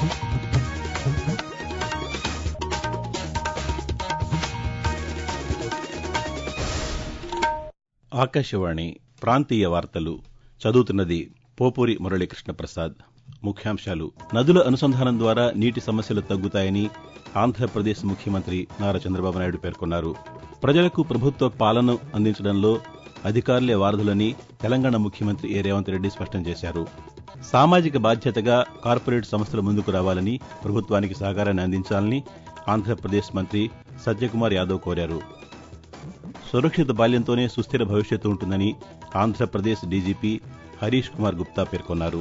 ఆకాశవాణి ప్రాంతీయ వార్తలు చదువుతున్నది పోపూరి మురళీకృష్ణ ప్రసాద్ ముఖ్యాంశాలు నదుల అనుసంధానం ద్వారా నీటి సమస్యలు తగ్గుతాయని ఆంధ్రప్రదేశ్ ముఖ్యమంత్రి నారా చంద్రబాబు నాయుడు పేర్కొన్నారు ప్రజలకు ప్రభుత్వ పాలన అందించడంలో అధికారులే వారధులని తెలంగాణ ముఖ్యమంత్రి ఏ రేవంత్ రెడ్డి స్పష్టం చేశారు సామాజిక బాధ్యతగా కార్పొరేట్ సంస్థలు ముందుకు రావాలని ప్రభుత్వానికి సహకారాన్ని అందించాలని ఆంధ్రప్రదేశ్ మంత్రి సత్యకుమార్ యాదవ్ కోరారు సురక్షిత బాల్యంతోనే సుస్థిర భవిష్యత్తు ఉంటుందని ఆంధ్రప్రదేశ్ డీజీపీ హరీష్ కుమార్ గుప్తా పేర్కొన్నారు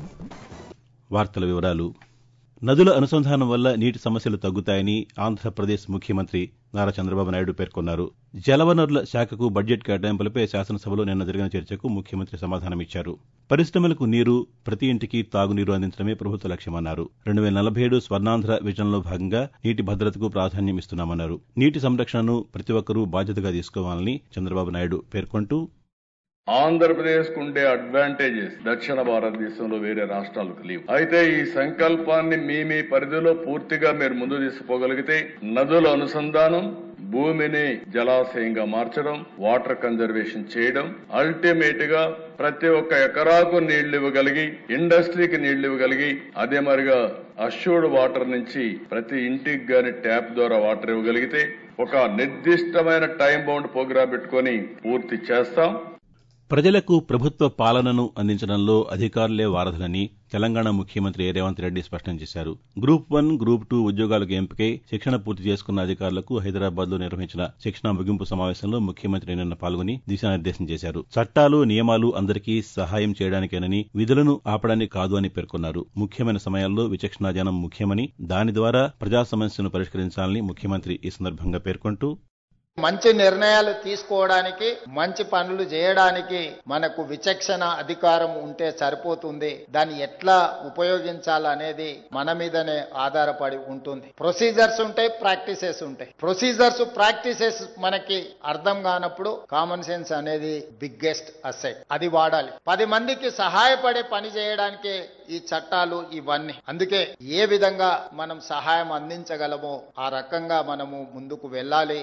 వార్తల వివరాలు నదుల అనుసంధానం వల్ల నీటి సమస్యలు తగ్గుతాయని ఆంధ్రప్రదేశ్ ముఖ్యమంత్రి నారా చంద్రబాబు నాయుడు పేర్కొన్నారు జలవనరుల శాఖకు బడ్జెట్ కేటాయింపులపై శాసనసభలో నిన్న జరిగిన చర్చకు ముఖ్యమంత్రి సమాధానమిచ్చారు పరిశ్రమలకు నీరు ప్రతి ఇంటికి తాగునీరు అందించడమే ప్రభుత్వ లక్ష్యమన్నారు రెండు వేల నలభై ఏడు స్వర్ణాంధ్ర విజన్లో భాగంగా నీటి భద్రతకు ప్రాధాన్యం ఇస్తున్నామన్నారు నీటి సంరక్షణను ప్రతి ఒక్కరూ బాధ్యతగా తీసుకోవాలని చంద్రబాబు నాయుడు పేర్కొంటూ ఆంధ్రప్రదేశ్ కు ఉండే అడ్వాంటేజెస్ దక్షిణ భారతదేశంలో వేరే రాష్ట్రాలకు లేవు అయితే ఈ సంకల్పాన్ని మీ మీ పరిధిలో పూర్తిగా మీరు ముందు తీసుకుపోగలిగితే నదుల అనుసంధానం భూమిని జలాశయంగా మార్చడం వాటర్ కన్జర్వేషన్ చేయడం అల్టిమేట్ గా ప్రతి ఒక్క ఎకరాకు నీళ్లు ఇవ్వగలిగి ఇండస్ట్రీకి నీళ్లు ఇవ్వగలిగి అదే మరిగా అష్యూర్డ్ వాటర్ నుంచి ప్రతి ఇంటికి గాని ట్యాప్ ద్వారా వాటర్ ఇవ్వగలిగితే ఒక నిర్దిష్టమైన టైం బౌండ్ ప్రోగ్రాం పెట్టుకొని పూర్తి చేస్తాం ప్రజలకు ప్రభుత్వ పాలనను అందించడంలో అధికారులే వారధులని తెలంగాణ ముఖ్యమంత్రి ఏ రేవంత్ రెడ్డి స్పష్టం చేశారు గ్రూప్ వన్ గ్రూప్ టూ ఉద్యోగాలకు ఎంపికై శిక్షణ పూర్తి చేసుకున్న అధికారులకు హైదరాబాద్ లో నిర్వహించిన శిక్షణ ముగింపు సమావేశంలో ముఖ్యమంత్రి నిన్న పాల్గొని దిశానిర్దేశం చేశారు చట్టాలు నియమాలు అందరికీ సహాయం చేయడానికేనని విధులను ఆపడానికి కాదు అని పేర్కొన్నారు ముఖ్యమైన సమయాల్లో విచక్షణాజనం ముఖ్యమని దాని ద్వారా ప్రజా సమస్యను పరిష్కరించాలని ముఖ్యమంత్రి ఈ సందర్భంగా పేర్కొంటూ మంచి నిర్ణయాలు తీసుకోవడానికి మంచి పనులు చేయడానికి మనకు విచక్షణ అధికారం ఉంటే సరిపోతుంది దాన్ని ఎట్లా ఉపయోగించాలనేది మన మీదనే ఆధారపడి ఉంటుంది ప్రొసీజర్స్ ఉంటాయి ప్రాక్టీసెస్ ఉంటాయి ప్రొసీజర్స్ ప్రాక్టీసెస్ మనకి అర్థం కానప్పుడు కామన్ సెన్స్ అనేది బిగ్గెస్ట్ అసెట్ అది వాడాలి పది మందికి సహాయపడే పని చేయడానికి ఈ చట్టాలు ఇవన్నీ అందుకే ఏ విధంగా మనం సహాయం అందించగలమో ఆ రకంగా మనము ముందుకు వెళ్ళాలి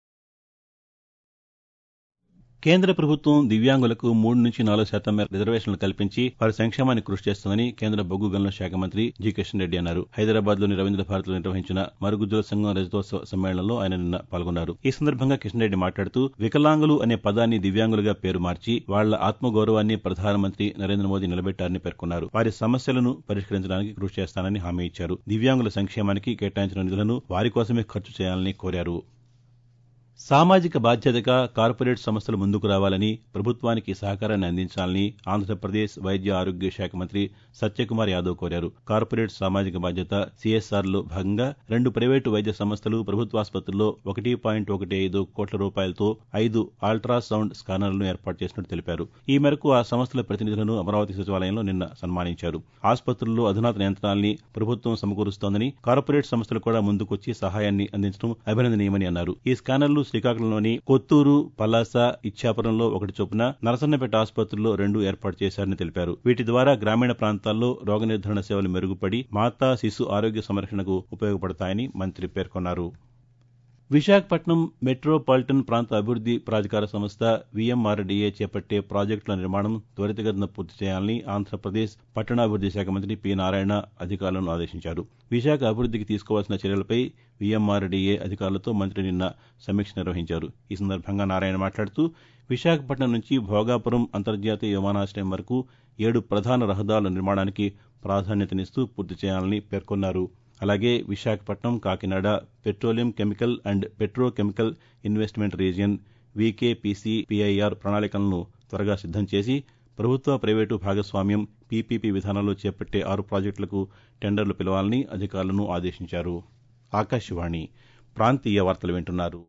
కేంద్ర ప్రభుత్వం దివ్యాంగులకు మూడు నుంచి నాలుగు శాతం మేర రిజర్వేషన్లు కల్పించి వారి సంక్షేమానికి కృషి చేస్తుందని కేంద్ర బొగ్గు గనుల శాఖ మంత్రి జి కిషన్ రెడ్డి అన్నారు హైదరాబాద్ లోని రవీంద్ర భారతిలో నిర్వహించిన మరుగుజ్జుల సంఘం రజతోత్సవ సమ్మేళనంలో ఆయన నిన్న పాల్గొన్నారు ఈ సందర్భంగా కిషన్ రెడ్డి మాట్లాడుతూ వికలాంగులు అనే పదాన్ని దివ్యాంగులుగా పేరు మార్చి వాళ్ల ఆత్మగౌరవాన్ని ప్రధానమంత్రి నరేంద్ర మోదీ నిలబెట్టారని పేర్కొన్నారు వారి సమస్యలను పరిష్కరించడానికి కృషి చేస్తానని హామీ ఇచ్చారు దివ్యాంగుల సంక్షేమానికి కేటాయించిన నిధులను వారి కోసమే ఖర్చు చేయాలని కోరారు సామాజిక బాధ్యతగా కార్పొరేట్ సంస్థలు ముందుకు రావాలని ప్రభుత్వానికి సహకారాన్ని అందించాలని ఆంధ్రప్రదేశ్ వైద్య ఆరోగ్య శాఖ మంత్రి సత్యకుమార్ యాదవ్ కోరారు కార్పొరేట్ సామాజిక బాధ్యత సిఎస్ఆర్లో భాగంగా రెండు ప్రైవేటు వైద్య సంస్థలు ప్రభుత్వాసుపత్రుల్లో ఒకటి పాయింట్ ఒకటి ఐదు కోట్ల రూపాయలతో ఐదు అల్ట్రాసౌండ్ స్కానర్లను ఏర్పాటు చేసినట్టు తెలిపారు ఈ మేరకు ఆ సంస్థల ప్రతినిధులను అమరావతి సచివాలయంలో నిన్న సన్మానించారు ఆసుపత్రుల్లో అధునాతన యంత్రాల్ని ప్రభుత్వం సమకూరుస్తోందని కార్పొరేట్ సంస్థలు కూడా ముందుకొచ్చి సహాయాన్ని అందించడం అభినందనీయమని అన్నారు ఈ స్కానర్లు శ్రీకాకుళంలోని కొత్తూరు పలాస ఇచ్చాపురంలో ఒకటి చొప్పున నరసన్నపేట ఆసుపత్రుల్లో రెండు ఏర్పాటు చేశారని తెలిపారు వీటి ద్వారా గ్రామీణ ప్రాంతాల్లో రోగ నిర్ధారణ సేవలు మెరుగుపడి మాతా శిశు ఆరోగ్య సంరక్షణకు ఉపయోగపడతాయని మంత్రి పేర్కొన్నారు విశాఖపట్నం మెట్రోపాలిటన్ ప్రాంత అభివృద్ది ప్రాధికార సంస్థ వీఎంఆర్డీఏ చేపట్టే ప్రాజెక్టుల నిర్మాణం త్వరితగతిన పూర్తి చేయాలని ఆంధ్రప్రదేశ్ పట్టణాభివృద్ది శాఖ మంత్రి పి నారాయణ అధికారులను ఆదేశించారు విశాఖ అభివృద్దికి తీసుకోవాల్సిన చర్యలపై వీఎంఆర్డీఏ అధికారులతో మంత్రి నిన్న సమీక్ష నిర్వహించారు ఈ సందర్భంగా నారాయణ మాట్లాడుతూ విశాఖపట్నం నుంచి భోగాపురం అంతర్జాతీయ విమానాశ్రయం వరకు ఏడు ప్రధాన రహదారుల నిర్మాణానికి ప్రాధాన్యతనిస్తూ పూర్తి చేయాలని పేర్కొన్నారు అలాగే Visakhapatnam Kakinada petroleum chemical and petrochemical investment region VKPC PIR ప్రణాళికలను త్వరగా సిద్దం చేసి ప్రభుత్వ ప్రైవేటు భాగస్వామ్యం పీపీపీ విధానంలో చేపట్టే ఆరు ప్రాజెక్టులకు టెండర్లు పిలవాలని అధికారులను ఆదేశించారు ఆకాశవాణి ప్రాంతీయ వార్తలు వింటున్నారు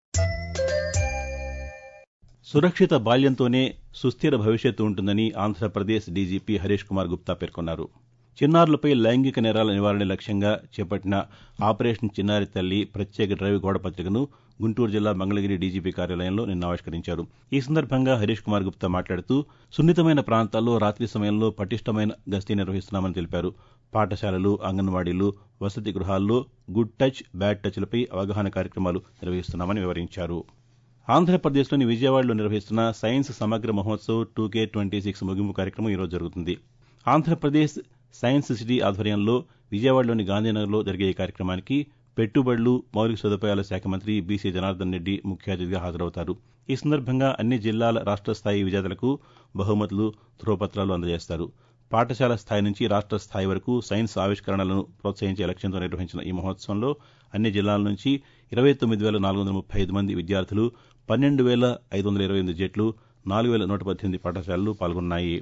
సురక్షిత బాల్యంతోనే సుస్థిర భవిష్యత్తు ఉంటుందని ఆంధ్రప్రదేశ్ డీజీపీ హరీష్ కుమార్ గుప్తా పేర్కొన్నారు చిన్నారులపై లైంగిక నేరాల నివారణ లక్ష్యంగా చేపట్టిన ఆపరేషన్ చిన్నారి తల్లి ప్రత్యేక డ్రైవ్ గోడ పత్రికను గుంటూరు జిల్లా మంగళగిరి డీజీపీ కార్యాలయంలో నిన్న ఆవిష్కరించారు ఈ సందర్భంగా హరీష్ కుమార్ గుప్తా మాట్లాడుతూ సున్నితమైన ప్రాంతాల్లో రాత్రి సమయంలో పటిష్టమైన గస్తీ నిర్వహిస్తున్నామని తెలిపారు పాఠశాలలు అంగన్వాడీలు వసతి గృహాల్లో గుడ్ టచ్ బ్యాడ్ టచ్లపై అవగాహన కార్యక్రమాలు నిర్వహిస్తున్నామని వివరించారు ఆంధ్రప్రదేశ్లోని విజయవాడలో నిర్వహిస్తున్న సైన్స్ సమగ్ర మహోత్సవ్ టూ కే ట్వంటీ సిక్స్ ముగింపు కార్యక్రమం ఈరోజు జరుగుతుంది ఆంధ్రప్రదేశ్ సైన్స్ సిటీ ఆధ్వర్యంలో విజయవాడలోని గాంధీనగర్లో జరిగే ఈ కార్యక్రమానికి పెట్టుబడులు మౌలిక సదుపాయాల శాఖ మంత్రి బీసీ జనార్దన్ రెడ్డి ముఖ్య అతిథిగా హాజరవుతారు ఈ సందర్భంగా అన్ని జిల్లాల రాష్ట్ర స్థాయి విజేతలకు బహుమతులు ధ్రువపత్రాలు అందజేస్తారు పాఠశాల స్థాయి నుంచి రాష్ట్ర స్థాయి వరకు సైన్స్ ఆవిష్కరణలను ప్రోత్సహించే లక్ష్యంతో నిర్వహించిన ఈ మహోత్సవంలో అన్ని జిల్లాల నుంచి ఇరవై తొమ్మిది వేల నాలుగు వందల ముప్పై ఐదు మంది విద్యార్థులు పన్నెండు వేల ఐదు వందల ఇరవై ఎనిమిది జట్లు నాలుగు వేల నూట పద్దెనిమిది పాఠశాలలు పాల్గొన్నాయి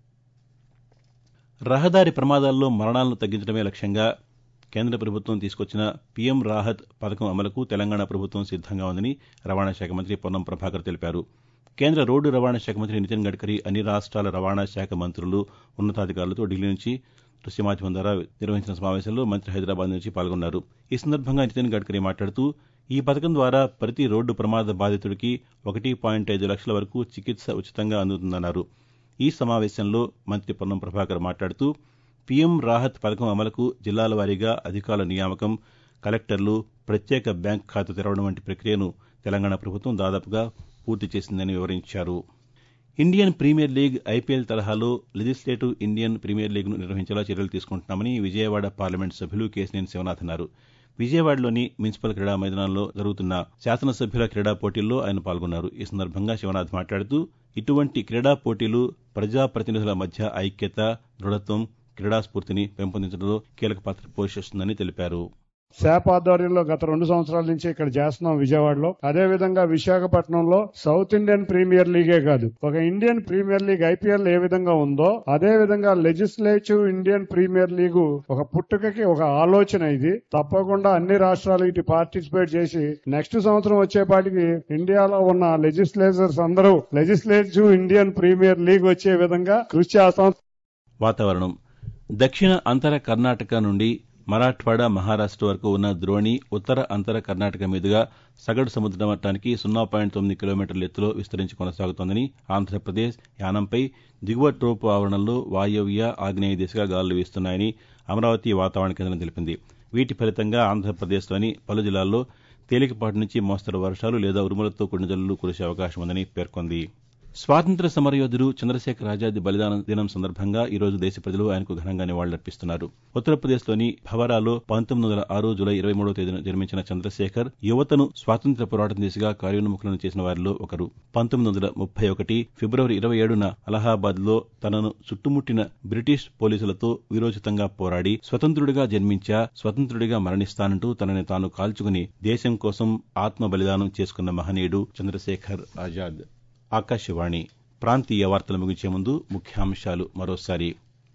రహదారి ప్రమాదాల్లో మరణాలను తగ్గించడమే లక్ష్యంగా కేంద్ర ప్రభుత్వం తీసుకొచ్చిన పీఎం రాహత్ పథకం అమలుకు తెలంగాణ ప్రభుత్వం సిద్దంగా ఉందని రవాణా శాఖ మంత్రి పొన్నం ప్రభాకర్ తెలిపారు కేంద్ర రోడ్డు రవాణా శాఖ మంత్రి నితిన్ గడ్కరీ అన్ని రాష్ట్రాల రవాణా శాఖ మంత్రులు ఉన్నతాధికారులతో ఢిల్లీ నుంచి దృశ్య మాధ్యమం ద్వారా నిర్వహించిన సమావేశంలో మంత్రి హైదరాబాద్ నుంచి పాల్గొన్నారు ఈ సందర్భంగా నితిన్ గడ్కరీ మాట్లాడుతూ ఈ పథకం ద్వారా ప్రతి రోడ్డు ప్రమాద బాధితుడికి ఒకటి పాయింట్ ఐదు లక్షల వరకు చికిత్స ఉచితంగా అందుతుందన్నారు ఈ సమావేశంలో మంత్రి పొన్నం ప్రభాకర్ మాట్లాడుతూ పీఎం రాహత్ పథకం అమలుకు జిల్లాల వారీగా అధికారుల నియామకం కలెక్టర్లు ప్రత్యేక బ్యాంక్ ఖాతా తెరవడం వంటి ప్రక్రియను తెలంగాణ ప్రభుత్వం దాదాపుగా పూర్తి చేసిందని వివరించారు ఇండియన్ ప్రీమియర్ లీగ్ ఐపీఎల్ తరహాలో లెజిస్లేటివ్ ఇండియన్ ప్రీమియర్ లీగ్ను నిర్వహించేలా చర్యలు తీసుకుంటున్నామని విజయవాడ పార్లమెంట్ సభ్యులు కేసినేని శివనాథ్ అన్నారు విజయవాడలోని మున్సిపల్ క్రీడా మైదానంలో జరుగుతున్న శాసనసభ్యుల క్రీడా పోటీల్లో ఆయన పాల్గొన్నారు ఈ సందర్భంగా శివనాథ్ మాట్లాడుతూ ఇటువంటి క్రీడా పోటీలు ప్రజాప్రతినిధుల మధ్య ఐక్యత దృఢత్వం క్రీడా స్ఫూర్తిని పెంపొందించడంలో కీలక పాత్ర పోషిస్తుందని తెలిపారు శాప్ ఆధ్వర్యంలో గత రెండు సంవత్సరాల నుంచి ఇక్కడ చేస్తున్నాం విజయవాడలో అదే విధంగా విశాఖపట్నంలో సౌత్ ఇండియన్ ప్రీమియర్ లీగే కాదు ఒక ఇండియన్ ప్రీమియర్ లీగ్ ఐపీఎల్ ఏ విధంగా ఉందో అదే విధంగా లెజిస్లేటివ్ ఇండియన్ ప్రీమియర్ లీగ్ ఒక పుట్టుకకి ఒక ఆలోచన ఇది తప్పకుండా అన్ని రాష్ట్రాలు ఇటు పార్టిసిపేట్ చేసి నెక్స్ట్ సంవత్సరం వచ్చేపాటికి ఇండియాలో ఉన్న లెజిస్లేటర్స్ అందరూ లెజిస్లేటివ్ ఇండియన్ ప్రీమియర్ లీగ్ వచ్చే విధంగా కృషి చేస్తాం వాతావరణం దక్షిణ అంతర కర్ణాటక నుండి మరాఠ్వాడా మహారాష్ట్ర వరకు ఉన్న ద్రోణి ఉత్తర అంతర కర్ణాటక మీదుగా సగటు సముద్ర మట్టానికి సున్నా పాయింట్ తొమ్మిది కిలోమీటర్ల ఎత్తులో విస్తరించి కొనసాగుతోందని ఆంధ్రప్రదేశ్ యానంపై దిగువ ట్రోపు ఆవరణంలో వాయవ్య ఆగ్నేయ దిశగా గాలులు వీస్తున్నాయని అమరావతి వాతావరణ కేంద్రం తెలిపింది వీటి ఫలితంగా ఆంధ్రప్రదేశ్లోని పలు జిల్లాల్లో తేలికపాటి నుంచి మోస్తరు వర్షాలు లేదా ఉరుములతో కూడిన జల్లులు కురిసే అవకాశం ఉందని పేర్కొంది స్వాతంత్ర్య సమరయోధుడు చంద్రశేఖర్ ఆజాద్ బలిదాన దినం సందర్భంగా ఈ రోజు దేశ ప్రజలు ఆయనకు ఘనంగా నివాళులర్పిస్తున్నారు ఉత్తరప్రదేశ్లోని భవరాలో పంతొమ్మిది వందల ఆరు జులై ఇరవై మూడవ తేదీన జన్మించిన చంద్రశేఖర్ యువతను స్వాతంత్ర్య పోరాటం దిశగా కార్యోన్ముఖులను చేసిన వారిలో ఒకరు పంతొమ్మిది వందల ముప్పై ఒకటి ఫిబ్రవరి ఇరవై ఏడున అలహాబాద్ లో తనను చుట్టుముట్టిన బ్రిటిష్ పోలీసులతో వీరోచితంగా పోరాడి స్వతంత్రుడిగా జన్మించా స్వతంత్రుడిగా మరణిస్తానంటూ తనని తాను కాల్చుకుని దేశం కోసం ఆత్మ బలిదానం చేసుకున్న మహనీయుడు చంద్రశేఖర్ ఆజాద్ ఆకాశవాణి ప్రాంతీయ వార్తలు ముగించే ముందు ముఖ్యాంశాలు మరోసారి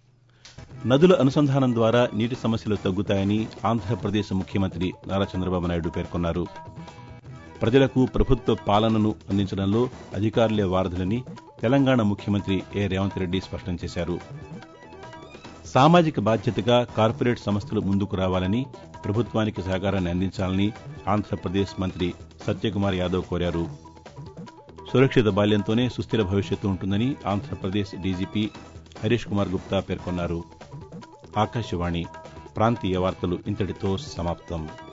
నదుల అనుసంధానం ద్వారా నీటి సమస్యలు తగ్గుతాయని ఆంధ్రప్రదేశ్ ముఖ్యమంత్రి నారా చంద్రబాబు నాయుడు పేర్కొన్నారు ప్రజలకు ప్రభుత్వ పాలనను అందించడంలో అధికారులే వారధులని తెలంగాణ ముఖ్యమంత్రి ఏ రేవంత్ రెడ్డి స్పష్టం చేశారు సామాజిక బాధ్యతగా కార్పొరేట్ సంస్థలు ముందుకు రావాలని ప్రభుత్వానికి సహకారాన్ని అందించాలని ఆంధ్రప్రదేశ్ మంత్రి సత్యకుమార్ యాదవ్ కోరారు సురక్షిత బాల్యంతోనే సుస్థిర భవిష్యత్తు ఉంటుందని ఆంధ్రప్రదేశ్ డీజీపీ హరీష్ కుమార్ గుప్తా పేర్కొన్నారు ఆకాశవాణి ప్రాంతీయ వార్తలు ఇంతటితో సమాప్తం